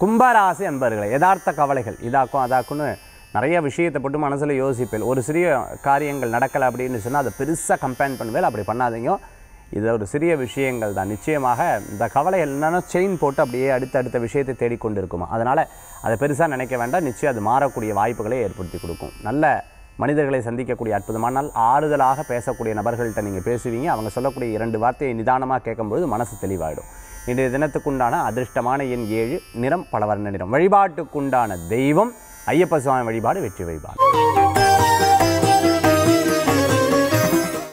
கும்பராசி அன்பர்களை யதார்த்த கவலைகள் இதாக்கும் அதாக்குன்னு நிறைய விஷயத்தை போட்டு மனசில் யோசிப்பேன் ஒரு சிறிய காரியங்கள் நடக்கலை அப்படின்னு சொன்னால் அதை பெருசாக கம்பேர் பண்ணுவேன் அப்படி பண்ணாதீங்க இது ஒரு சிறிய விஷயங்கள் தான் நிச்சயமாக இந்த கவலை என்னன்னா செயின் போட்டு அப்படியே அடுத்த அடுத்த விஷயத்தை தேடிக்கொண்டு இருக்குமா அதனால் அதை பெருசாக நினைக்க வேண்டாம் நிச்சயம் அது மாறக்கூடிய வாய்ப்புகளை ஏற்படுத்தி கொடுக்கும் நல்ல மனிதர்களை சந்திக்கக்கூடிய அற்புதமான நாள் ஆறுதலாக பேசக்கூடிய நபர்கள்ட்ட நீங்கள் பேசுவீங்க அவங்க சொல்லக்கூடிய இரண்டு வார்த்தையை நிதானமாக கேட்கும்பொழுது மனசு தெளிவாயிடும் இன்றைய தினத்துக்குண்டான அதிர்ஷ்டமான எண் ஏழு நிறம் பலவர்ண நிறம் வழிபாட்டுக்குண்டான தெய்வம் ஐயப்ப சுவாமி வழிபாடு வெற்றி வழிபாடு